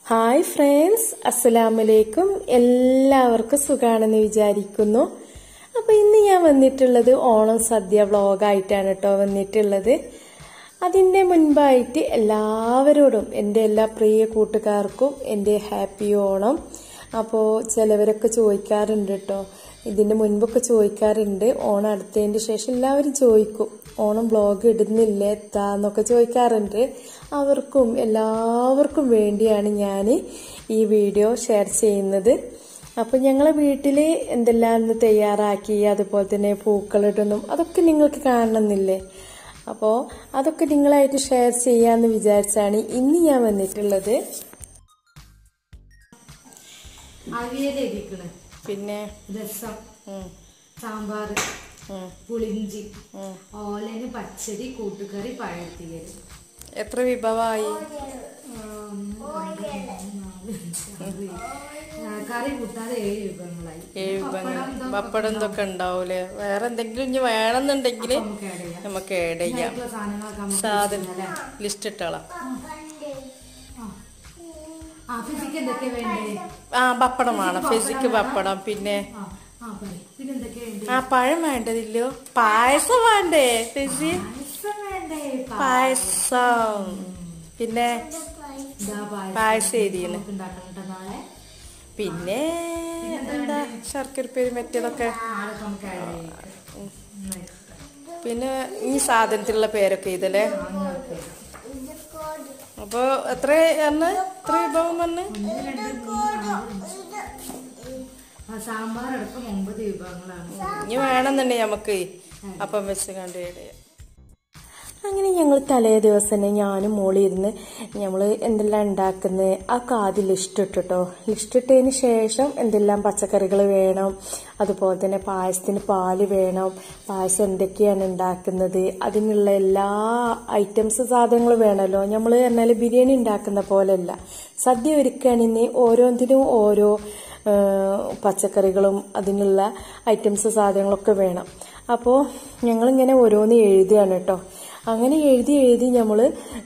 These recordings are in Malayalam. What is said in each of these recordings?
ഹായ് ഫ്രണ്ട്സ് അസ്സലാമലൈക്കും എല്ലാവർക്കും സുഖാണെന്ന് വിചാരിക്കുന്നു അപ്പൊ ഇന്ന് ഞാൻ വന്നിട്ടുള്ളത് ഓണം സദ്യ വ്ളോഗായിട്ടാണ് കേട്ടോ വന്നിട്ടുള്ളത് അതിൻ്റെ മുൻപായിട്ട് എല്ലാവരോടും എൻ്റെ എല്ലാ പ്രിയ കൂട്ടുകാർക്കും എൻ്റെ ഹാപ്പി ഓണം അപ്പോൾ ചിലവരൊക്കെ ചോദിക്കാറുണ്ട് കേട്ടോ ഇതിൻ്റെ മുൻപൊക്കെ ചോദിക്കാറുണ്ട് ഓണം അടുത്തതിൻ്റെ ശേഷം എല്ലാവരും ചോദിക്കും ഓണം ബ്ലോഗ് ഇടുന്നില്ലേ എത്താന്നൊക്കെ ചോദിക്കാറുണ്ട് അവർക്കും എല്ലാവർക്കും വേണ്ടിയാണ് ഞാൻ ഈ വീഡിയോ ഷെയർ ചെയ്യുന്നത് അപ്പം ഞങ്ങളെ വീട്ടിൽ എന്തെല്ലാം ഇന്ന് തയ്യാറാക്കി അതുപോലെ തന്നെ പൂക്കളിടുന്നു അതൊക്കെ നിങ്ങൾക്ക് കാണണമെന്നില്ലേ അപ്പോൾ അതൊക്കെ നിങ്ങളായിട്ട് ഷെയർ ചെയ്യാമെന്ന് വിചാരിച്ചാണ് ഇന്ന് ഞാൻ വന്നിട്ടുള്ളത് അവിയലിരിക്കണ് പിന്നെ രസം ഉം, സാമ്പാർ ഉം, പുളിഞ്ചി ഉം. ഓലന് പച്ചടി കൂട്ടുകറി പഴത്തിയത് എത്ര വിഭവമായി കറി കൂട്ടാതെ ഏഴ് വിഭവങ്ങളായി ഏഴ് പപ്പടം വിഭവങ്ങൾ ഇതൊക്കെ പപ്പടം ഇതൊക്കെ ഉണ്ടാവൂലേ വേറെ എന്തെങ്കിലും ഇനി വേണമെന്നുണ്ടെങ്കിൽ നമുക്ക് add ചെയ്യാം. നമുക്ക് ആഡ് ചെയ്യാം ഇതിനായിട്ടുള്ള സാധനങ്ങളൊക്കെ നമുക്ക് സാധനം അല്ലേ? ലിസ്റ്റ് ഇട്ടോളാം ആ. ആ ഫിസിക്ക് എന്തൊക്കെ വേണ്ടേ ആ പപ്പടം വേണം ഫിസിക്ക് പപ്പടം പിന്നെ ആ ആ പറയ് പിന്നെ എന്തൊക്കെ വേണ്ടേ ആ പഴം വേണ്ടതില്ലോ പായസം വേണ്ടേ ഫിസി പായസം വേണ്ടേ പായസം പിന്നെ ഇതാ പായസം പായസം എരിയുന്നു നമുക്ക് ഉണ്ടാക്കണം കേട്ടോ നാളെ പിന്നെ എന്താ ശർക്കര പേര് മറ്റേതൊക്കെ നാളെ നമുക്ക് add ചെയ്യാം. ഉം. പിന്നെ ഈ സാധനത്തിലുള്ള പേരൊക്കെ ഇതല്ലേ അങ്ങോട്ട്. അപ്പൊ എത്ര എന്ന് എത്ര വിഭവം വന്ന് ഒന്ന്, രണ്ട്, മൂന്ന്, നാല്, അഞ്ച്. ആ സാമ്പാർ അടക്കം ഒമ്പത് വിഭവങ്ങളാണ് ഇനി വേണമെന്നുണ്ടെങ്കിൽ നമുക്ക് അപ്പം വെച്ച് കണ്ട് ചെയ്യാം അങ്ങനെ ഞങ്ങൾ തലേ ദിവസം തന്നെ ഞാനും മോളി ഇരുന്ന് നമ്മൾ എന്തെല്ലാം ഉണ്ടാക്കുന്നത് ആ ആദ്യം ലിസ്റ്റ് ഇട്ടിട്ടോ ലിസ്റ്റ് ഇട്ടതിന് ശേഷം എന്തെല്ലാം പച്ചക്കറികൾ വേണം അതുപോലെ തന്നെ പായസത്തിന് പാല് വേണം പായസം എന്തൊക്കെയാണ് ഉണ്ടാക്കുന്നത് അതിനുള്ള എല്ലാ ഐറ്റംസ് സാധനങ്ങൾ വേണമല്ലോ നമ്മൾ പറഞ്ഞാൽ ബിരിയാണി ഉണ്ടാക്കുന്ന പോലെയല്ല സദ്യ ഒരുക്കുകയാണെങ്കിൽ ഓരോന്നിനും ഓരോ ആ, പച്ചക്കറികളും അതിനുള്ള ഐറ്റംസ് സാധനങ്ങളൊക്കെ വേണം അപ്പോൾ ഞങ്ങളിങ്ങനെ ഓരോന്ന് എഴുതുകയാണ് കേട്ടോ അങ്ങനെ എഴുതി എഴുതി നമ്മൾ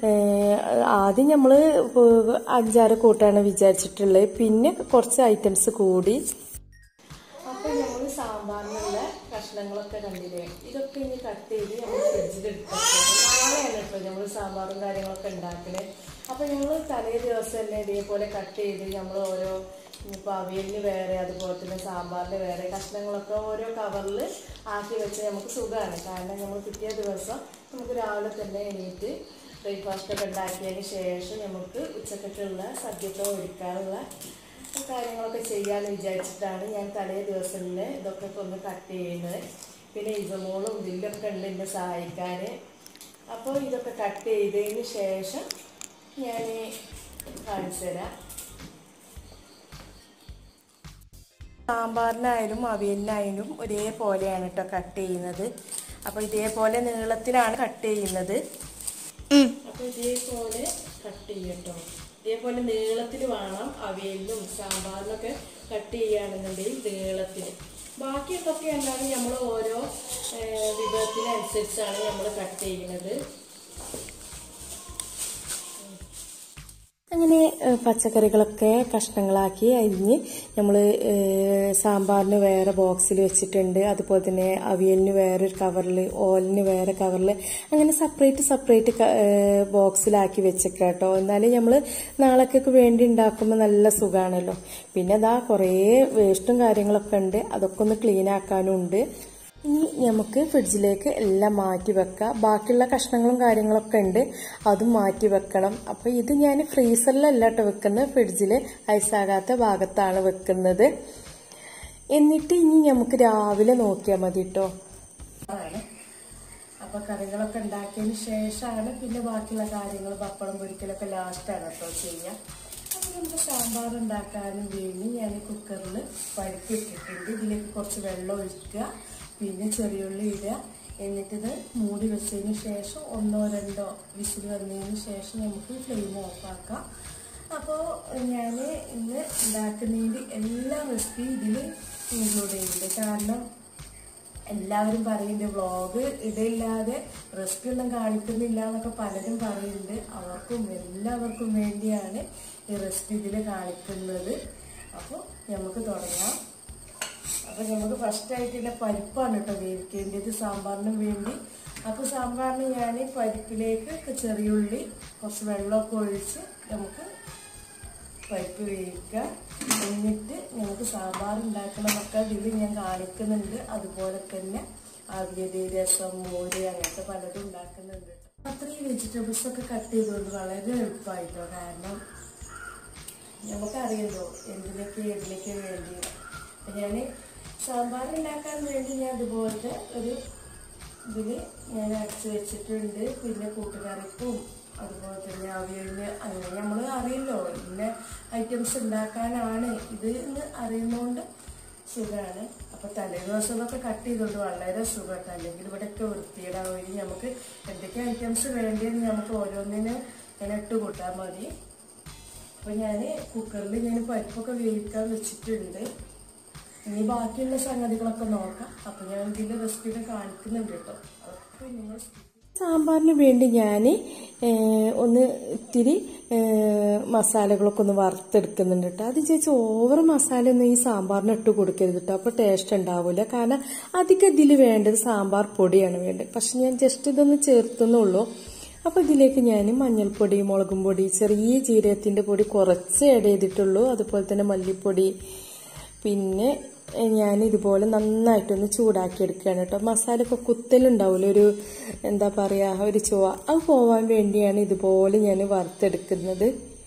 ആദ്യം നമ്മൾ അഞ്ചാറ് കൂട്ടാണ് വിചാരിച്ചിട്ടുള്ളത് പിന്നെ കുറച്ച് ഐറ്റംസ് കൂടി അപ്പോൾ നമ്മൾ സാമ്പാറിനുള്ള കഷ്ണങ്ങളൊക്കെ കണ്ടില്ലേ ഇതൊക്കെ ഇനി കട്ട് ചെയ്ത് നമ്മൾ ഫ്രിഡ്ജിൽ എടുക്കാം നാളെയാണ് കേട്ടോ നമ്മൾ സാമ്പാറും കാര്യങ്ങളൊക്കെ ഉണ്ടാക്കണേ അപ്പോൾ ഞങ്ങൾ തലേ ദിവസം തന്നെ ഇതേപോലെ കട്ട് ചെയ്ത് നമ്മൾ ഓരോ ഇപ്പോൾ അവിയലിന് വേറെ അതുപോലെ തന്നെ സാമ്പാറിന് വേറെ കഷ്ണങ്ങളൊക്കെ ഓരോ കവറിൽ ആക്കി വെച്ച് നമുക്ക് സുഖമാണ് കാരണം നമ്മൾ പിറ്റേ ദിവസം നമുക്ക് രാവിലെ തന്നെ എണീറ്റ് ബ്രേക്ക്ഫാസ്റ്റ് ഒക്കെ ഉണ്ടാക്കിയതിന് ശേഷം നമുക്ക് ഉച്ചക്കത്തുള്ള സദ്യയൊക്കെ ഒരുക്കാനുള്ള കാര്യങ്ങളൊക്കെ ചെയ്യാമെന്ന് വിചാരിച്ചിട്ടാണ് ഞാൻ തലേ ദിവസം തന്നെ ഇതൊക്കെ ഒന്ന് കട്ട് ചെയ്യുന്നത് പിന്നെ ഇസമോളും ഇതിലൊക്കെ ഉണ്ട് എന്നെ സഹായിക്കാൻ അപ്പോൾ ഇതൊക്കെ കട്ട് ചെയ്തതിന് ശേഷം ഞാൻ കാണിച്ചു തരാം സാമ്പാറിനായാലും അവിയലിനായാലും ഒരേപോലെയാണ് കേട്ടോ കട്ട് ചെയ്യുന്നത് അപ്പോൾ ഇതേപോലെ നീളത്തിലാണ് കട്ട് ചെയ്യുന്നത് അപ്പോൾ ഇതേപോലെ കട്ട് ചെയ്യട്ടോ ഇതേപോലെ നീളത്തിൽ വേണം അവിയലിനും സാമ്പാറിനൊക്കെ കട്ട് ചെയ്യുകയാണെന്നുണ്ടെങ്കിൽ നീളത്തിൽ ബാക്കിയൊക്കെ എന്താണ് നമ്മൾ ഓരോ ഏഹ്, വിഭവത്തിനനുസരിച്ചാണ് നമ്മൾ കട്ട് ചെയ്യുന്നത് അങ്ങനെ ഏഹ്, പച്ചക്കറികളൊക്കെ കഷ്ണങ്ങളാക്കി അരിഞ്ഞ് നമ്മൾ സാമ്പാറിന് വേറെ ബോക്സിൽ വെച്ചിട്ടുണ്ട് അതുപോലെ തന്നെ അവിയലിന് വേറൊരു കവറിൽ ഓലിന് വേറെ കവറിൽ അങ്ങനെ സെപ്പറേറ്റ് സെപ്പറേറ്റ് ബോക്സിലാക്കി വെച്ചേക്കാം കേട്ടോ എന്നാലും നമ്മൾ നാളേക്കൊക്കെ വേണ്ടി ഉണ്ടാക്കുമ്പോൾ നല്ല സുഖമാണല്ലോ പിന്നെ അതാ കുറേ വേസ്റ്റും കാര്യങ്ങളൊക്കെ ഉണ്ട് അതൊക്കെ ഒന്ന് ക്ലീൻ ആക്കാനും ഉണ്ട് ഇനി നമുക്ക് ഫ്രിഡ്ജിലേക്ക് എല്ലാം മാറ്റി വെക്കാം ബാക്കിയുള്ള കഷ്ണങ്ങളും കാര്യങ്ങളൊക്കെ ഉണ്ട് അതും മാറ്റി വെക്കണം അപ്പോൾ ഇത് ഞാൻ ഫ്രീസറിലല്ല കേട്ടോ വെക്കുന്നത് ഫ്രിഡ്ജിൽ ഐസാകാത്ത ഭാഗത്താണ് വെക്കുന്നത് എന്നിട്ട് ഇനി നമുക്ക് രാവിലെ നോക്കിയാൽ മതി കേട്ടോ അപ്പൊ കറികളൊക്കെ ഉണ്ടാക്കിയതിന് ശേഷമാണ് പിന്നെ ബാക്കിയുള്ള കാര്യങ്ങൾ പപ്പടം പൊരിക്കലൊക്കെ ലാസ്റ്റാണ് കേട്ടോ ചെയ്യുക അപ്പൊ നമുക്ക് സാമ്പാർ ഉണ്ടാക്കാനും വേണ്ടി ഞാൻ കുക്കറിൽ പഴുത്തി ഇട്ടിട്ടുണ്ട് ഇതിലേക്ക് കുറച്ച് വെള്ളം ഒഴിക്കുക പിന്നെ ചെറിയുള്ളി ഇടുക എന്നിട്ടിത് മൂടി വെച്ചതിന് ശേഷം ഒന്നോ രണ്ടോ വിസിൽ വന്നതിന് ശേഷം നമുക്ക് ഫ്ലെയിം ഓഫാക്കാം അപ്പോൾ ഞാൻ ഇന്ന് ഉണ്ടാക്കുന്നതിൻ്റെ എല്ലാ റെസിപ്പി ഇതിൽ ഇൻക്ലൂഡ് ചെയ്യുന്നുണ്ട് കാരണം എല്ലാവരും പറയുന്നുണ്ട് വ്ളോഗ് ഇതില്ലാതെ റെസിപ്പി ഒന്നും കാണിക്കുന്നില്ല എന്നൊക്കെ പലരും പറയുന്നുണ്ട് അവർക്കും എല്ലാവർക്കും വേണ്ടിയാണ് ഈ റെസിപ്പി ഇതിൽ കാണിക്കുന്നത് അപ്പോൾ നമുക്ക് തുടങ്ങാം അപ്പൊ നമുക്ക് ഫസ്റ്റ് ആയിട്ടുള്ള പരിപ്പാണ് കേട്ടോ വേവിക്കേണ്ടത് സാമ്പാറിനും വേണ്ടി അപ്പൊ സാമ്പാറിന് ഞാൻ പരിപ്പിലേക്ക് ചെറിയുള്ളി കുറച്ച് വെള്ളമൊക്കെ ഒഴിച്ച് നമുക്ക് പരിപ്പ് വേവിക്കുക എന്നിട്ട് നമുക്ക് സാമ്പാർ ഉണ്ടാക്കണമൊക്കെ ഇതിൽ ഞാൻ കാണിക്കുന്നുണ്ട് അതുപോലെ തന്നെ അവിയൽ രസം മോര് അങ്ങനത്തെ പലതും ഉണ്ടാക്കുന്നുണ്ട് കേട്ടോ. അത്രയും വെജിറ്റബിൾസ് ഒക്കെ കട്ട് ചെയ്തുകൊണ്ട് വളരെ എളുപ്പമായിട്ടോ കാരണം നമുക്കറിയല്ലോ എന്തിനൊക്കെ എന്തിനൊക്കെ വേണ്ടി അപ്പം ഞാൻ സാമ്പാർ ഉണ്ടാക്കാൻ വേണ്ടി ഞാൻ ഇതുപോലത്തെ ഒരു ഇതിൽ ഞാൻ അരച്ച് വെച്ചിട്ടുണ്ട് പിന്നെ കൂട്ടുകറിക്കും അതുപോലെ തന്നെ അവിയലിന് അങ്ങനെ നമ്മൾ അറിയല്ലോ ഇന്ന ഐറ്റംസ് ഉണ്ടാക്കാനാണ് ഇത് എന്ന് അറിയുന്നതുകൊണ്ട് സുഖമാണ് അപ്പോൾ തലേ ദിവസമൊക്കെ കട്ട് ചെയ്തുകൊണ്ട് വളരെ സുഖമായിട്ട് അല്ലെങ്കിൽ ഇവിടെയൊക്കെ വൃത്തിയിടാവുകയും നമുക്ക് എന്തൊക്കെ ഐറ്റംസ് വേണ്ടിയെന്ന് നമുക്ക് ഓരോന്നിനും ഇങ്ങനെ ഇട്ട് കൂട്ടാൻ മതി അപ്പോൾ ഞാൻ കുക്കറിൽ ഞാൻ പരിപ്പൊക്കെ വേവിക്കാൻ വെച്ചിട്ടുണ്ട് ഇനി ബാക്കിയുള്ള സംഗതികളൊക്കെ നോക്കാം അപ്പോൾ ഞാൻ ഇതിൻ്റെ റെസിപ്പിയൊക്കെ കാണിക്കുന്നുണ്ട് കേട്ടോ അതൊക്കെ നിങ്ങൾ സാമ്പാറിന് വേണ്ടി ഞാൻ ഒന്ന് ഇത്തിരി ഏഹ്, മസാലകളൊക്കെ ഒന്ന് വറുത്തെടുക്കുന്നുണ്ട് കേട്ടോ അത് ചേച്ചി ഓവർ മസാല ഒന്നും ഈ സാമ്പാറിന് ഇട്ട് കൊടുക്കരുത് കേട്ടോ അപ്പോൾ ടേസ്റ്റ് ഉണ്ടാവില്ല കാരണം അധികം ഇതിൽ വേണ്ടത് സാമ്പാർ പൊടിയാണ് വേണ്ടത് പക്ഷെ ഞാൻ ജസ്റ്റ് ഇതൊന്ന് ചേർത്തുന്നുള്ളൂ അപ്പോൾ ഇതിലേക്ക് ഞാൻ മഞ്ഞൾപ്പൊടി മുളകും പൊടി ചെറിയ ജീരകത്തിൻ്റെ പൊടി കുറച്ച് ആഡ് ചെയ്തിട്ടുള്ളൂ അതുപോലെ തന്നെ മല്ലിപ്പൊടി പിന്നെ എ, ഞാൻ ഇതുപോലെ നന്നായിട്ടൊന്ന് ചൂടാക്കി എടുക്കുകയാണ് കേട്ടോ മസാലയൊക്കെ കുത്തലുണ്ടാവില്ല ഒരു എന്താ പറയുക ഒരു ചുവ അത് പോവാൻ വേണ്ടിയാണ് ഇതുപോലെ ഞാൻ വറുത്തെടുക്കുന്നത്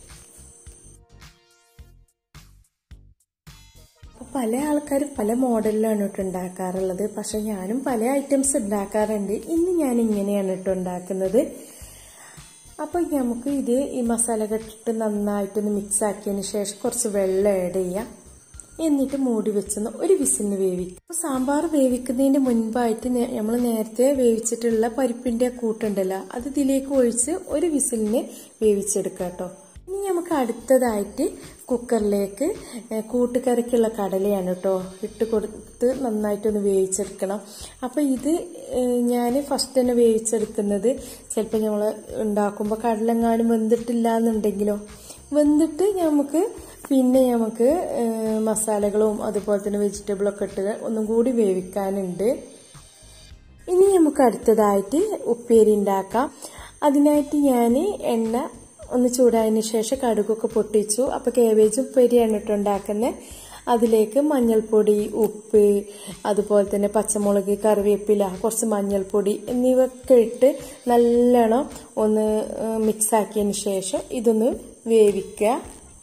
അപ്പൊ പല ആൾക്കാരും പല മോഡലിലാണ് കേട്ടോ ഉണ്ടാക്കാറുള്ളത് പക്ഷെ ഞാനും പല ഐറ്റംസ് ഉണ്ടാക്കാറുണ്ട് ഇന്ന് ഞാൻ ഇങ്ങനെയാണ് കേട്ടോ ഉണ്ടാക്കുന്നത് അപ്പോൾ നമുക്ക് ഇത് ഈ മസാല കെട്ടിട്ട് നന്നായിട്ടൊന്ന് മിക്സ് ആക്കിയതിന് ശേഷം കുറച്ച് വെള്ളം ആഡ് ചെയ്യാം എന്നിട്ട് മൂടി വെച്ചൊന്ന് ഒരു വിസിലിന് വേവിക്കും അപ്പോൾ സാമ്പാർ വേവിക്കുന്നതിന് മുൻപായിട്ട് നമ്മൾ നേരത്തെ വേവിച്ചിട്ടുള്ള പരിപ്പിന്റെ കൂട്ടുണ്ടല്ലോ അത് ഇതിലേക്ക് ഒഴിച്ച് ഒരു വിസിലിന് വേവിച്ചെടുക്കാം കേട്ടോ ഇനി നമുക്ക് അടുത്തതായിട്ട് കുക്കറിലേക്ക് ഏ, കൂട്ടുകറിക്കുള്ള കടലയാണ് കേട്ടോ ഇട്ട് കൊടുത്ത് നന്നായിട്ടൊന്ന് വേവിച്ചെടുക്കണം അപ്പോൾ ഇത് ഞാൻ ഫസ്റ്റ് തന്നെ വേവിച്ചെടുക്കുന്നത് ചിലപ്പോൾ നമ്മൾ ഉണ്ടാക്കുമ്പോൾ കടലെങ്ങാനും വെന്തിട്ടില്ല എന്നുണ്ടെങ്കിലോ വെന്തിട്ട് നമുക്ക് പിന്നെ നമുക്ക് ഏ, മസാലകളും അതുപോലെ തന്നെ വെജിറ്റബിളൊക്കെ ഇട്ട് ഒന്നും കൂടി വേവിക്കാനുണ്ട് ഇനി നമുക്ക് അടുത്തതായിട്ട് ഉപ്പേരി ഉണ്ടാക്കാം അതിനായിട്ട് ഞാൻ എണ്ണ ഒന്ന് ചൂടായതിനു ശേഷം കടുകൊക്കെ പൊട്ടിച്ചു അപ്പോൾ കേബേജ് ഉപ്പേരിയാണ് കേട്ടോ ഉണ്ടാക്കുന്നത് അതിലേക്ക് മഞ്ഞൾപ്പൊടി ഉപ്പ് അതുപോലെ തന്നെ പച്ചമുളക് കറിവേപ്പില കുറച്ച് മഞ്ഞൾപ്പൊടി എന്നിവയൊക്കെ ഇട്ട് നല്ലോണം ഒന്ന് മിക്സ് ആക്കിയതിന് ശേഷം ഇതൊന്ന് വേവിക്കുക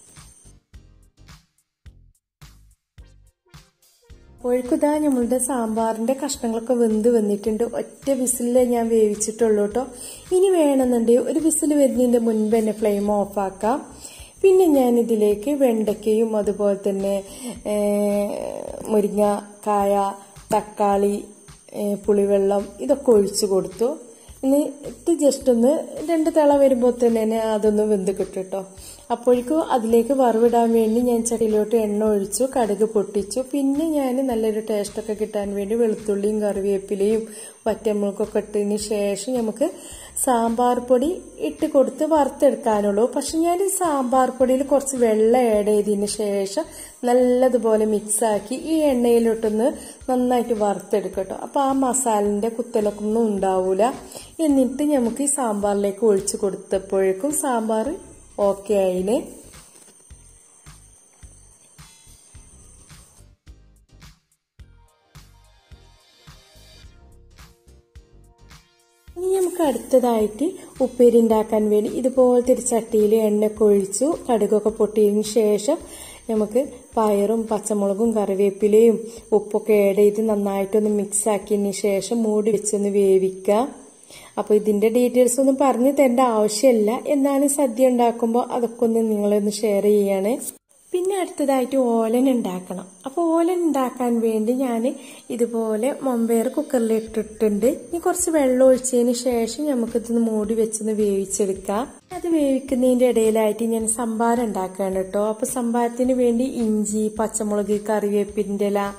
ഒഴുക്കുതാ നമ്മളുടെ സാമ്പാറിന്റെ കഷ്ണങ്ങളൊക്കെ വെന്ത് വന്നിട്ടുണ്ട് ഒറ്റ വിസിലേ ഞാൻ വേവിച്ചിട്ടുള്ളൂ കേട്ടോ ഇനി വേണമെന്നുണ്ടെങ്കിൽ ഒരു വിസിൽ വരുന്നതിന്റെ മുൻപ് തന്നെ ഫ്ലെയിം ഓഫാക്കാം പിന്നെ ഞാൻ ഇതിലേക്ക് വെണ്ടയ്ക്കയും അതുപോലെ തന്നെ ഏ, മുരിങ്ങ കായ തക്കാളി ഏ, പുളിവെള്ളം ഇതൊക്കെ ഒഴിച്ചു കൊടുത്തു എന്നിട്ട് ജസ്റ്റ് ഒന്ന് രണ്ട് തിള വരുമ്പോൾ തന്നെ അതൊന്ന് വെന്ത് കിട്ടും കേട്ടോ അപ്പോഴേക്കും അതിലേക്ക് വറവിടാൻ വേണ്ടി ഞാൻ ചട്ടിയിലോട്ട് എണ്ണ ഒഴിച്ചു കടുക് പൊട്ടിച്ചു പിന്നെ ഞാൻ നല്ലൊരു ടേസ്റ്റൊക്കെ കിട്ടാൻ വേണ്ടി വെളുത്തുള്ളിയും കറിവേപ്പിലയും വറ്റമുളകൊക്കെ ഇട്ടതിന് ശേഷം നമുക്ക് സാമ്പാർ പൊടി ഇട്ട് കൊടുത്ത് വറുത്തെടുക്കാനുള്ളൂ പക്ഷെ ഞാൻ ഈ സാമ്പാർ പൊടിയിൽ കുറച്ച് വെള്ളം ആഡ് ചെയ്തതിന് ശേഷം നല്ലതുപോലെ മിക്സാക്കി ഈ എണ്ണയിലോട്ടൊന്ന് നന്നായിട്ട് വറുത്തെടുക്കട്ടോ അപ്പൊ ആ മസാലിന്റെ കുത്തലൊക്കെ ഒന്നും ഉണ്ടാവൂല എന്നിട്ട് നമുക്ക് ഈ സാമ്പാറിലേക്ക് ഒഴിച്ചു കൊടുത്തപ്പോഴേക്കും സാമ്പാർ ഓക്കെ ആയിന് ഇനി നമുക്ക് അടുത്തതായിട്ട് ഉപ്പേരി ഉണ്ടാക്കാൻ വേണ്ടി ഇതുപോലത്തെ ഒരു ചട്ടിയിൽ എണ്ണയൊക്കെ ഒഴിച്ചു കടുകൊക്കെ പൊട്ടിയതിന് ശേഷം നമുക്ക് പയറും പച്ചമുളകും കറിവേപ്പിലയും ഉപ്പൊക്കെ ആഡ് ചെയ്ത് നന്നായിട്ടൊന്ന് മിക്സ് ആക്കിയതിന് ശേഷം മൂടി വെച്ചൊന്ന് വേവിക്കുക അപ്പോൾ ഇതിന്റെ ഡീറ്റെയിൽസ് ഒന്നും പറഞ്ഞു തരേണ്ട ആവശ്യമില്ല എന്നാലും സദ്യ ഉണ്ടാക്കുമ്പോൾ അതൊക്കെ ഒന്ന് നിങ്ങളൊന്ന് ഷെയർ ചെയ്യാണ് പിന്നെ അടുത്തതായിട്ട് ഓലൻ ഉണ്ടാക്കണം അപ്പോൾ ഓലൻ ഉണ്ടാക്കാൻ വേണ്ടി ഞാൻ ഇതുപോലെ മൊമ്പയർ കുക്കറിൽ ഇട്ടിട്ടുണ്ട് ഇനി കുറച്ച് വെള്ളം ഒഴിച്ചതിന് ശേഷം നമുക്കിതൊന്ന് മൂടി വെച്ചൊന്ന് വേവിച്ചെടുക്കാം അത് വേവിക്കുന്നതിന്റെ ഇടയിലായിട്ട് ഞാൻ സംഭാരം ഉണ്ടാക്കുകയാണ് കേട്ടോ അപ്പൊ സംഭാരത്തിന് വേണ്ടി ഇഞ്ചി പച്ചമുളക് കറിവേപ്പിന്റെ ഇല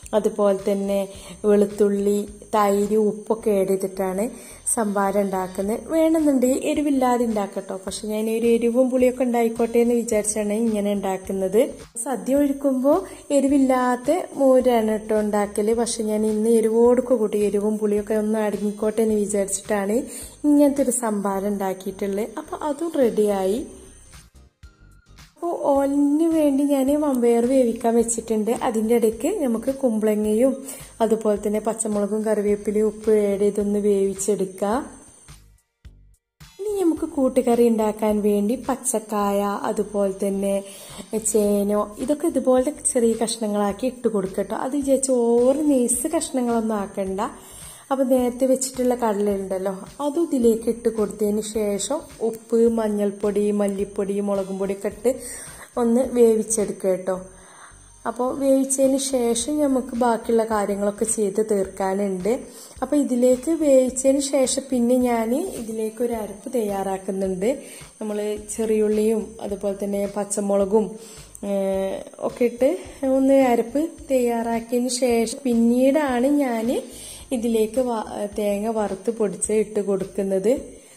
അതുപോലെ തന്നെ വെളുത്തുള്ളി തൈര് ഉപ്പൊക്കെ ആഡ് ചെയ്തിട്ടാണ് സംഭാരം ഉണ്ടാക്കുന്നത് വേണമെന്നുണ്ടെങ്കിൽ എരിവില്ലാതെ ഉണ്ടാക്കട്ടോ പക്ഷെ ഞാൻ ഒരു എരിവും പുളിയൊക്കെ ഉണ്ടായിക്കോട്ടെ എന്ന് വിചാരിച്ചാണ് ഇങ്ങനെ ഉണ്ടാക്കുന്നത് സദ്യ ഒഴിക്കുമ്പോൾ എരിവില്ലാത്ത മോരാണ് കേട്ടോ ഉണ്ടാക്കല് പക്ഷെ ഞാൻ ഇന്ന് എരിവോടൊക്കെ കൂട്ടി എരിവും പുളിയൊക്കെ ഒന്ന് അടങ്ങിക്കോട്ടെ എന്ന് വിചാരിച്ചിട്ടാണ് ഇങ്ങനത്തെ ഒരു സംഭാരം ഉണ്ടാക്കിയിട്ടുള്ളത് അപ്പോൾ അതും റെഡിയായി അപ്പോൾ ഓലിന് വേണ്ടി ഞാൻ വമ്പയർ വേവിക്കാൻ വെച്ചിട്ടുണ്ട് അതിൻ്റെ ഇടയ്ക്ക് നമുക്ക് കുമ്പളങ്ങയും അതുപോലെ തന്നെ പച്ചമുളകും കറിവേപ്പിലയും ഉപ്പ് ഏഡ് ചെയ്തൊന്ന് വേവിച്ചെടുക്കാം ഇനി നമുക്ക് കൂട്ടുകറി ഉണ്ടാക്കാൻ വേണ്ടി പച്ചക്കായ അതുപോലെ തന്നെ ചേനോ ഇതൊക്കെ ഇതുപോലത്തെ ചെറിയ കഷ്ണങ്ങളാക്കി ഇട്ട് കൊടുക്കട്ടോ അത് വിചാരിച്ച് ഓരോ നെയ്സ് കഷ്ണങ്ങളൊന്നും ആക്കണ്ട അപ്പോൾ നേരത്തെ വെച്ചിട്ടുള്ള കടലുണ്ടല്ലോ അതും ഇതിലേക്ക് ഇട്ട് കൊടുത്തതിന് ശേഷം ഉപ്പ് മഞ്ഞൾപ്പൊടി മല്ലിപ്പൊടി മുളകും പൊടിയൊക്കെ ഇട്ട് ഒന്ന് വേവിച്ചെടുക്കുക കേട്ടോ അപ്പോൾ വേവിച്ചതിന് ശേഷം നമുക്ക് ബാക്കിയുള്ള കാര്യങ്ങളൊക്കെ ചെയ്ത് തീർക്കാനുണ്ട് അപ്പോൾ ഇതിലേക്ക് വേവിച്ചതിന് ശേഷം പിന്നെ ഞാൻ ഇതിലേക്ക് ഒരു അരപ്പ് തയ്യാറാക്കുന്നുണ്ട് നമ്മൾ ചെറിയുള്ളിയും അതുപോലെ തന്നെ പച്ചമുളകും ഒക്കെ ഇട്ട് ഒന്ന് അരപ്പ് തയ്യാറാക്കിയതിന് ശേഷം പിന്നീടാണ് ഞാൻ ഇതിലേക്ക് തേങ്ങ വറുത്ത് പൊടിച്ച് ഇട്ട് കൊടുക്കുന്നത്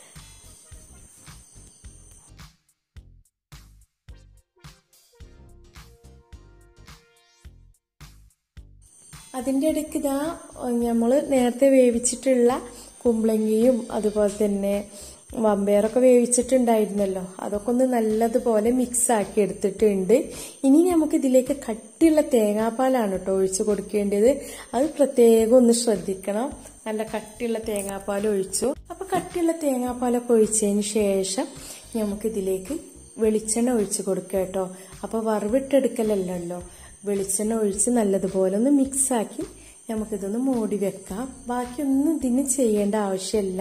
അതിൻ്റെ ഇടയ്ക്ക് ഇതാ നമ്മൾ നേരത്തെ വേവിച്ചിട്ടുള്ള കുമ്പളങ്ങിയും അതുപോലെ തന്നെ വമ്പയറൊക്കെ വേവിച്ചിട്ടുണ്ടായിരുന്നല്ലോ അതൊക്കെ ഒന്ന് നല്ലതുപോലെ മിക്സ് ആക്കി എടുത്തിട്ടുണ്ട് ഇനി നമുക്ക് ഇതിലേക്ക് കട്ടിയുള്ള തേങ്ങാപ്പാലാണ് കേട്ടോ ഒഴിച്ചു കൊടുക്കേണ്ടത് അത് പ്രത്യേകം ഒന്ന് ശ്രദ്ധിക്കണം നല്ല കട്ടിയുള്ള തേങ്ങാപ്പാൽ ഒഴിച്ചു അപ്പൊ കട്ടിയുള്ള തേങ്ങാപ്പാലൊക്കെ ഒഴിച്ചതിന് ശേഷം നമുക്ക് ഇതിലേക്ക് വെളിച്ചെണ്ണ ഒഴിച്ചു കൊടുക്കുക കേട്ടോ അപ്പൊ വറവിട്ടെടുക്കലല്ലോ വെളിച്ചെണ്ണ ഒഴിച്ച് നല്ലതുപോലെ ഒന്ന് മിക്സ് ആക്കി നമുക്കിതൊന്ന് മൂടി വെക്കാം ബാക്കിയൊന്നും ഇതിന് ചെയ്യേണ്ട ആവശ്യമില്ല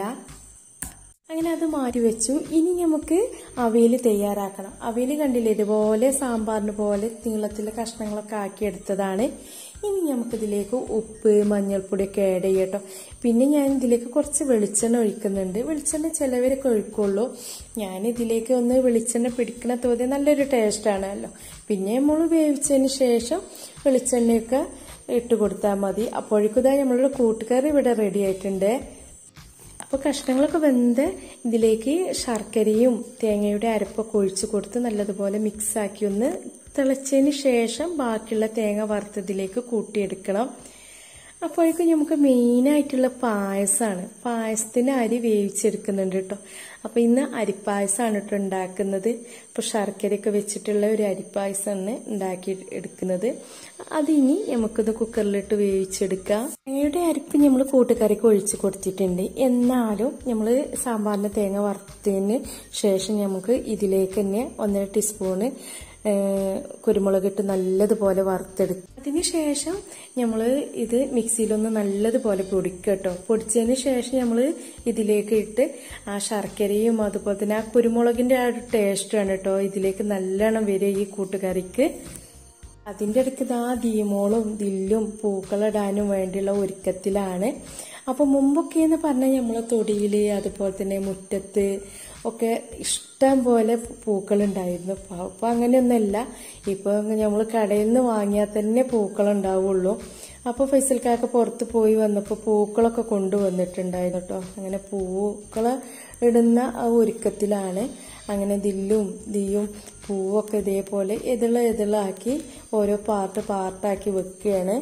അങ്ങനെ അത് മാറ്റി വെച്ചു ഇനി നമുക്ക് അവിയൽ തയ്യാറാക്കണം അവിയൽ കണ്ടില്ലേ ഇതുപോലെ സാമ്പാറിന് പോലെ നീളത്തിലെ കഷ്ണങ്ങളൊക്കെ ആക്കി എടുത്തതാണ് ഇനി നമുക്കിതിലേക്ക് ഉപ്പ് മഞ്ഞൾപ്പൊടിയൊക്കെ ആഡ് ചെയ്യട്ടോ പിന്നെ ഞാൻ ഇതിലേക്ക് കുറച്ച് വെളിച്ചെണ്ണ ഒഴിക്കുന്നുണ്ട് വെളിച്ചെണ്ണ ചിലവരൊക്കെ ഒഴിക്കുള്ളൂ ഞാൻ ഇതിലേക്ക് ഒന്ന് വെളിച്ചെണ്ണ പിടിക്കണ തോതിയ നല്ലൊരു ടേസ്റ്റ് ആണല്ലോ പിന്നെ നമ്മൾ വേവിച്ചതിന് ശേഷം വെളിച്ചെണ്ണയൊക്കെ ഇട്ട് കൊടുത്താൽ മതി അപ്പോഴേക്കും നമ്മളുടെ കൂട്ടുകറി ഇവിടെ റെഡി ആയിട്ടുണ്ട് അപ്പോൾ കഷ്ണങ്ങളൊക്കെ വെന്ത് ഇതിലേക്ക് ശർക്കരയും തേങ്ങയുടെ അരപ്പൊക്കെ ഒഴിച്ച് കൊടുത്ത് നല്ലതുപോലെ മിക്സ് ആക്കി ഒന്ന് തിളച്ചതിന് ശേഷം ബാക്കിയുള്ള തേങ്ങ വറുത്തതിലേക്ക് കൂട്ടിയെടുക്കണം അപ്പോഴേക്കും നമുക്ക് മെയിനായിട്ടുള്ള പായസമാണ് പായസത്തിന് അരി വേവിച്ചെടുക്കുന്നുണ്ട് കേട്ടോ അപ്പോൾ ഇന്ന് അരിപ്പായസമാണ് കേട്ടോ ഉണ്ടാക്കുന്നത് ഇപ്പോൾ ശർക്കരയൊക്കെ വെച്ചിട്ടുള്ള ഒരു അരിപ്പായസമാണ് ഉണ്ടാക്കി എടുക്കുന്നത് അതിനി നമുക്കിത് കുക്കറിലിട്ട് വേവിച്ചെടുക്കാം തേങ്ങയുടെ അരിപ്പ് നമ്മൾ കൂട്ടുകറിക്ക് ഒഴിച്ച് കൊടുത്തിട്ടുണ്ട് എന്നാലും നമ്മൾ സാമ്പാറിന് തേങ്ങ വറുത്തതിന് ശേഷം നമുക്ക് ഇതിലേക്ക് തന്നെ ഒന്നര ടീസ്പൂണ് കുരുമുളകിട്ട് നല്ലതുപോലെ വറുത്തെടുക്കും അതിനുശേഷം നമ്മൾ ഇത് മിക്സിയിലൊന്ന് നല്ലതുപോലെ പൊടിക്കുക കേട്ടോ പൊടിച്ചതിന് ശേഷം നമ്മൾ ഇതിലേക്ക് ഇട്ട് ആ ശർക്കരയും അതുപോലെ തന്നെ ആ കുരുമുളകിന്റെ ആ ഒരു ടേസ്റ്റാണ് കേട്ടോ ഇതിലേക്ക് നല്ലോണം വരിക ഈ കൂട്ടുകറിക്ക് അതിൻ്റെ ഇടയ്ക്ക് ഇതാ ദീമോളും ദില്ലും പൂക്കളിടാനും വേണ്ടിയുള്ള ഒരുക്കത്തിലാണ് അപ്പൊ മുമ്പൊക്കെ എന്ന് പറഞ്ഞാൽ നമ്മളെ തൊടിയില് അതുപോലെ തന്നെ മുറ്റത്ത് ഒക്കെ ഇഷ്ടം പോലെ പൂക്കളുണ്ടായിരുന്നു അപ്പൊ അങ്ങനെയൊന്നുമല്ല ഇപ്പൊ നമ്മൾ കടയിൽ നിന്ന് വാങ്ങിയാൽ തന്നെ പൂക്കൾ ഉണ്ടാവുള്ളൂ അപ്പൊ ഫൈസൽക്കാർക്ക് പുറത്ത് പോയി വന്നപ്പോൾ പൂക്കളൊക്കെ കൊണ്ടുവന്നിട്ടുണ്ടായിരുന്നു കേട്ടോ അങ്ങനെ പൂക്കള് ഇടുന്ന ആ ഒരുക്കത്തിലാണ് അങ്ങനെ ദില്ലും ദിയും പൂവൊക്കെ ഇതേപോലെ എതിള എതിളാക്കി ഓരോ പാർട്ട് പാർട്ടാക്കി വെക്കുകയാണ്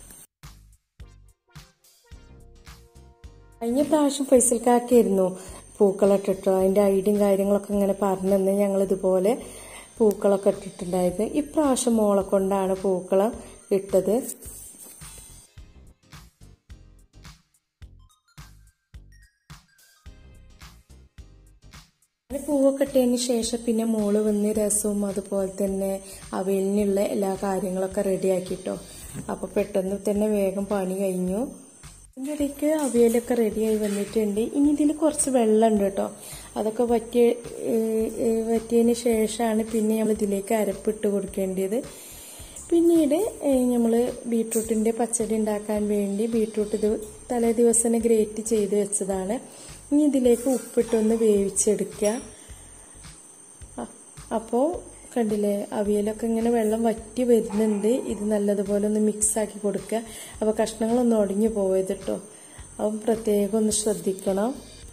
കഴിഞ്ഞ പ്രാവശ്യം ഫൈസൽക്കാക്കായിരുന്നു പൂക്കളൊക്കെ ഇട്ടോ അതിന്റെ ഐഡിയും കാര്യങ്ങളൊക്കെ ഇങ്ങനെ പറഞ്ഞു ഞങ്ങൾ ഇതുപോലെ പൂക്കളൊക്കെ ഇട്ടിട്ടുണ്ടായിരുന്നു ഇപ്രാവശ്യം മോളെ കൊണ്ടാണ് പൂക്കളം ഇട്ടത് പൂവൊക്കെ ഇട്ടതിന് ശേഷം പിന്നെ മോള് വന്ന് രസവും അതുപോലെ തന്നെ അവലിനുള്ള എല്ലാ കാര്യങ്ങളൊക്കെ റെഡിയാക്കിട്ടോ അപ്പൊ പെട്ടെന്ന് തന്നെ വേഗം പണി കഴിഞ്ഞു ഇതിൻ്റെ ഇടയ്ക്ക് അവിയലൊക്കെ റെഡിയായി വന്നിട്ടുണ്ട് ഇനി ഇതിൽ കുറച്ച് വെള്ളമുണ്ട് കേട്ടോ അതൊക്കെ വറ്റിയ വറ്റിയതിന് ശേഷമാണ് പിന്നെ നമ്മൾ ഇതിലേക്ക് അരപ്പിട്ട് കൊടുക്കേണ്ടത് പിന്നീട് നമ്മൾ ബീട്രൂട്ടിൻ്റെ പച്ചടി ഉണ്ടാക്കാൻ വേണ്ടി ബീട്രൂട്ട് ഇത് തലേ ദിവസം തന്നെ ഗ്രേറ്റ് ചെയ്ത് വെച്ചതാണ് ഇനി ഇതിലേക്ക് ഉപ്പിട്ടൊന്ന് വേവിച്ചെടുക്കുക അപ്പോൾ കണ്ടില്ലേ അവിയലൊക്കെ ഇങ്ങനെ വെള്ളം വറ്റി വരുന്നുണ്ട് ഇത് നല്ലതുപോലെ ഒന്ന് മിക്സ് ആക്കി കൊടുക്കുക അപ്പോൾ കഷ്ണങ്ങളൊന്നും ഉടഞ്ഞു പോയത് കേട്ടോ അപ്പം പ്രത്യേകം ഒന്ന് ശ്രദ്ധിക്കണം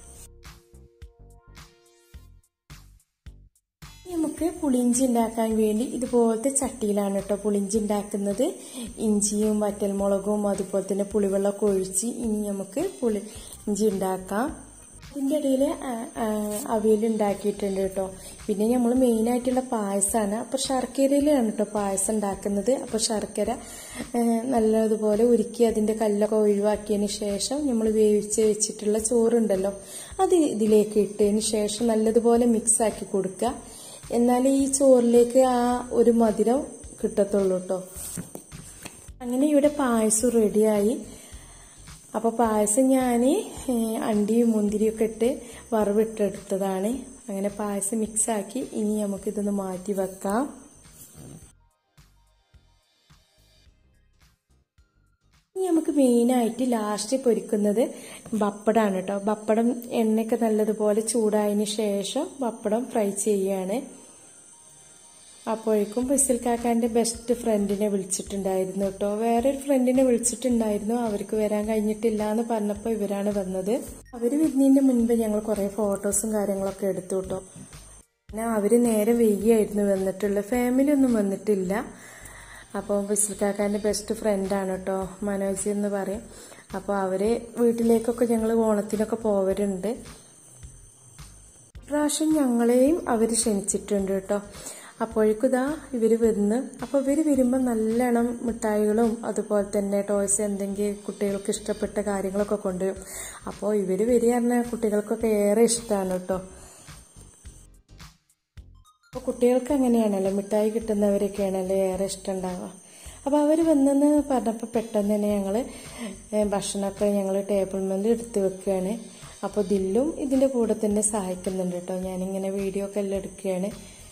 നമുക്ക് പുളിഞ്ചി ഉണ്ടാക്കാൻ വേണ്ടി ഇതുപോലത്തെ ചട്ടിയിലാണ് കേട്ടോ പുളിഞ്ചി ഉണ്ടാക്കുന്നത് ഇഞ്ചിയും വറ്റൽമുളകും അതുപോലെ തന്നെ പുളിവെള്ളമൊക്കെ ഒഴിച്ച് ഇനി നമുക്ക് പുളിഞ്ചി ഉണ്ടാക്കാം അതിൻ്റെ ഇടയിൽ അവിയൽ ഉണ്ടാക്കിയിട്ടുണ്ട് കേട്ടോ പിന്നെ നമ്മൾ മെയിനായിട്ടുള്ള പായസമാണ് അപ്പോൾ ശർക്കരയിലാണ് കേട്ടോ പായസം ഉണ്ടാക്കുന്നത് അപ്പോൾ ശർക്കര നല്ലതുപോലെ ഉരുക്കി അതിൻ്റെ കല്ലൊക്കെ ഒഴിവാക്കിയതിന് ശേഷം നമ്മൾ വേവിച്ച് വെച്ചിട്ടുള്ള ചോറുണ്ടല്ലോ അത് ഇതിലേക്ക് ഇട്ടതിന് ശേഷം നല്ലതുപോലെ മിക്സ് ആക്കി കൊടുക്കുക എന്നാൽ ഈ ചോറിലേക്ക് ആ ഒരു മധുരം കിട്ടത്തുള്ളൂ കേട്ടോ അങ്ങനെ ഇവിടെ പായസം റെഡിയായി അപ്പോൾ പായസം ഞാൻ അണ്ടിയും മുന്തിരിയൊക്കെ ഇട്ട് വറവിട്ടെടുത്തതാണ് അങ്ങനെ പായസം മിക്സാക്കി ഇനി നമുക്കിതൊന്ന് മാറ്റി വെക്കാം ഇനി നമുക്ക് മെയിനായിട്ട് ലാസ്റ്റ് പൊരിക്കുന്നത് പപ്പടമാണ് കേട്ടോ പപ്പടം എണ്ണയൊക്കെ നല്ലതുപോലെ ചൂടായതിന് ശേഷം പപ്പടം ഫ്രൈ ചെയ്യാണ് അപ്പോഴേക്കും ബസിൽ കാക്കാന്റെ ബെസ്റ്റ് ഫ്രണ്ടിനെ വിളിച്ചിട്ടുണ്ടായിരുന്നു കേട്ടോ വേറൊരു ഫ്രണ്ടിനെ വിളിച്ചിട്ടുണ്ടായിരുന്നു അവർക്ക് വരാൻ കഴിഞ്ഞിട്ടില്ല എന്ന് പറഞ്ഞപ്പോൾ ഇവരാണ് വന്നത് അവര് വരുന്നതിന്റെ മുൻപ് ഞങ്ങൾ കുറെ ഫോട്ടോസും കാര്യങ്ങളൊക്കെ എടുത്തു കേട്ടോ പിന്നെ അവര് നേരെ വൈകിയായിരുന്നു വന്നിട്ടുള്ളത് ഫാമിലി ഒന്നും വന്നിട്ടില്ല അപ്പോൾ ബസിൽ കാക്കാന്റെ ബെസ്റ്റ് ഫ്രണ്ടാണ് കേട്ടോ മനോജ് എന്ന് പറയും അപ്പോൾ അവര് വീട്ടിലേക്കൊക്കെ ഞങ്ങൾ ഓണത്തിനൊക്കെ പോവരുണ്ട് പ്രാവശ്യം ഞങ്ങളെയും അവര് ക്ഷണിച്ചിട്ടുണ്ട് കേട്ടോ അപ്പോഴേക്കും ഇതാ ഇവർ വന്ന് അപ്പോൾ ഇവർ വരുമ്പോൾ നല്ലോണം മിഠായികളും അതുപോലെ തന്നെ ടോയ്സ് എന്തെങ്കിലും കുട്ടികൾക്ക് ഇഷ്ടപ്പെട്ട കാര്യങ്ങളൊക്കെ കൊണ്ടുവരും അപ്പോൾ ഇവർ വരിക പറഞ്ഞാൽ കുട്ടികൾക്കൊക്കെ ഏറെ ഇഷ്ടമാണ് കേട്ടോ അപ്പോൾ കുട്ടികൾക്ക് അങ്ങനെയാണല്ലോ മിഠായി കിട്ടുന്നവരൊക്കെയാണല്ലോ ഏറെ ഇഷ്ടം ഉണ്ടാവുക അപ്പോൾ അവർ വന്നെന്ന് പറഞ്ഞപ്പോൾ പെട്ടെന്ന് തന്നെ ഞങ്ങൾ ഭക്ഷണമൊക്കെ ഞങ്ങൾ ടേബിൾ മേൽ എടുത്ത് വെക്കുകയാണ് അപ്പോൾ ദില്ലും ഇതിൻ്റെ കൂടെ തന്നെ സഹായിക്കുന്നുണ്ട് കേട്ടോ ഞാനിങ്ങനെ വീഡിയോ ഒക്കെ എല്ലാം എടുക്കുകയാണ്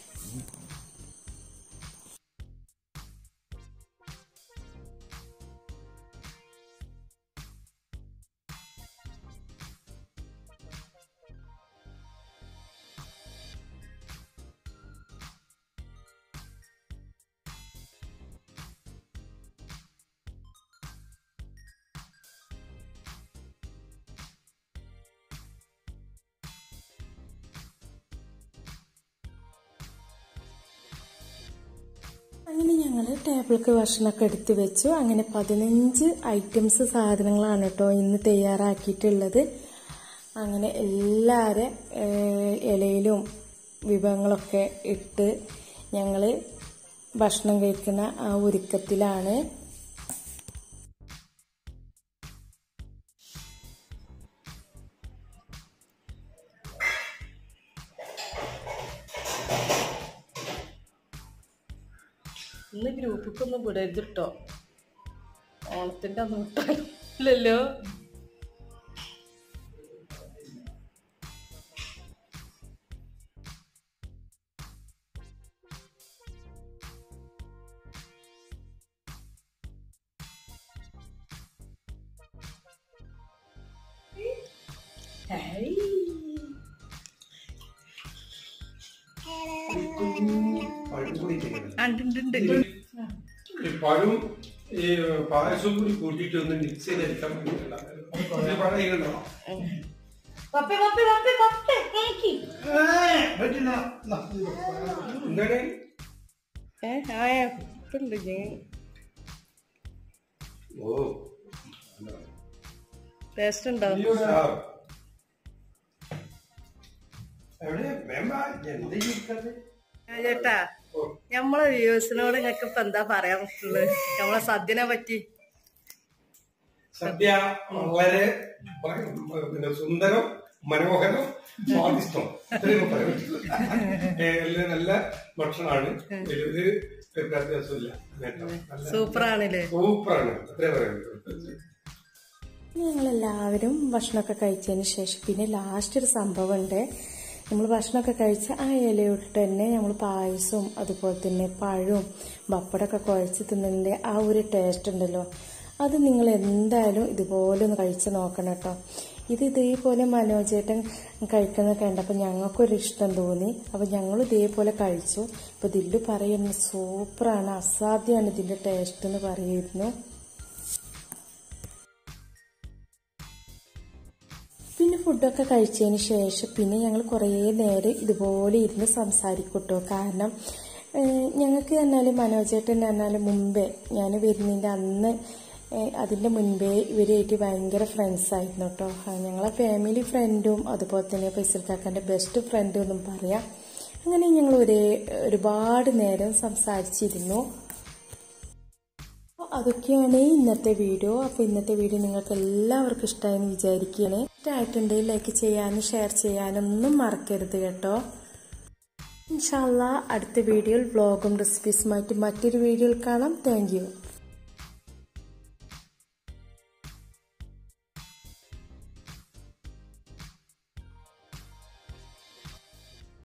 അങ്ങനെ ഞങ്ങൾ ടേബിൾക്ക് ഭക്ഷണമൊക്കെ എടുത്തു വെച്ചു അങ്ങനെ പതിനഞ്ച് ഐറ്റംസ് സാധനങ്ങളാണ് കേട്ടോ ഇന്ന് തയ്യാറാക്കിയിട്ടുള്ളത് അങ്ങനെ എല്ലാവരും ഇലയിലും വിഭവങ്ങളൊക്കെ ഇട്ട് ഞങ്ങൾ ഭക്ഷണം കഴിക്കുന്ന ആ ഒരുക്കത്തിലാണ് ഇന്ന് ഗ്രൂപ്പിക്കൊന്നും വിടരുത് കേട്ടോ ഓണത്തിന്റെ അന്ന് വിട്ടാലോ പഴം കൂടി ചെയ്യണം. ഉണ്ട് ഈ പഴവും ഈ പായസവും കൂടി കൂട്ടിയിട്ട് ഒന്ന് മിക്സ് ചെയ്തെടുക്കാൻ വേണ്ടിയിട്ടുള്ള ഒരു പഴം ഇങ്ങനെയുണ്ടോ? പപ്പേ പപ്പേ പപ്പേ പപ്പേ നോക്കി എന്താണ് ഏ ആയ ഉണ്ട് ഓ ടേസ്റ്റ് ഉണ്ടോ ആ. എവിടെ വേമ്പ എന്ത് ചെയ്യിക്കാതെ ചേട്ടാ ഓ നമ്മളെ വ്യൂവേഴ്സിനോട് നിങ്ങൾക്ക് ഇപ്പൊ എന്താ പറയാൻ പറ്റുള്ളത് നമ്മളെ സദ്യനെ പറ്റി സദ്യ വളരെ പിന്നെ സുന്ദരം മനോഹരം സ്വാദിഷ്ടം ഇത്രയും പറയാൻ പറ്റുള്ളൂ. ഏ, എല്ലാം നല്ല ഭക്ഷണമാണ് ഇതില് ഒരു വ്യത്യാസമില്ല കേട്ടോ. നല്ല സൂപ്പറാണല്ലേ സൂപ്പറാണ് അത്രേ പറയാൻ പറ്റുള്ളൂ ഞങ്ങളെല്ലാവരും ഭക്ഷണമൊക്കെ കഴിച്ചതിന് ശേഷം പിന്നെ ലാസ്റ്റ് ഒരു സംഭവമുണ്ട് നമ്മൾ ഭക്ഷണമൊക്കെ കഴിച്ച് ആ ഇലയോട്ട് തന്നെ നമ്മൾ പായസവും അതുപോലെ തന്നെ പഴവും പപ്പടമൊക്കെ കുഴച്ച് തിന്നതിൻ്റെ ആ ഒരു ടേസ്റ്റ് ഉണ്ടല്ലോ അത് നിങ്ങൾ എന്തായാലും ഇതുപോലെ ഒന്ന് കഴിച്ച് നോക്കണം കേട്ടോ ഇത് ഇതേപോലെ മനോജേട്ടൻ കഴിക്കുന്നത് കണ്ടപ്പോൾ ഞങ്ങൾക്കൊരു ഇഷ്ടം തോന്നി അപ്പോൾ ഞങ്ങൾ ഇതേപോലെ കഴിച്ചു അപ്പോൾ ദില്ലു പറയുന്നു സൂപ്പറാണ് അസാധ്യമാണ് ഇതിൻ്റെ ടേസ്റ്റ് എന്ന് പറയുന്നു പിന്നെ ഫുഡൊക്കെ കഴിച്ചതിന് ശേഷം പിന്നെ ഞങ്ങൾ കുറേ നേരം ഇതുപോലെ ഇരുന്ന് സംസാരിക്കൂട്ടോ കാരണം ഏഹ്, ഞങ്ങൾക്ക് എന്നാലും മനോജേട്ടൻ എന്നാലും മുമ്പേ ഞാൻ വരുന്നതിൻ്റെ അന്ന് ഏഹ്, അതിൻ്റെ മുൻപേ ഇവരായിട്ട് ഭയങ്കര ഫ്രണ്ട്സ് ആയിരുന്നു കേട്ടോ ഞങ്ങളെ ഫാമിലി ഫ്രണ്ടും അതുപോലെ തന്നെ ഫൈസൽ കാക്കാൻ്റെ ബെസ്റ്റ് ഫ്രണ്ടും എന്നും പറയാം അങ്ങനെ ഞങ്ങൾ ഒരേ ഒരുപാട് നേരം സംസാരിച്ചിരുന്നു അപ്പോൾ അതൊക്കെയാണ് ഇന്നത്തെ വീഡിയോ അപ്പോൾ ഇന്നത്തെ വീഡിയോ നിങ്ങൾക്ക് എല്ലാവർക്കും ഇഷ്ടമായെന്ന് വിചാരിക്കുകയാണ് ഇഷ്ടമായിട്ടുണ്ടെങ്കിൽ ലൈക്ക് ചെയ്യാനും ഷെയർ ചെയ്യാനും ഒന്നും മറക്കരുത് കേട്ടോ ഇൻഷാല്ല അടുത്ത വീഡിയോയിൽ വ്ളോഗും റെസിപ്പീസുമായിട്ട് മറ്റൊരു വീഡിയോയിൽ കാണാം താങ്ക് യു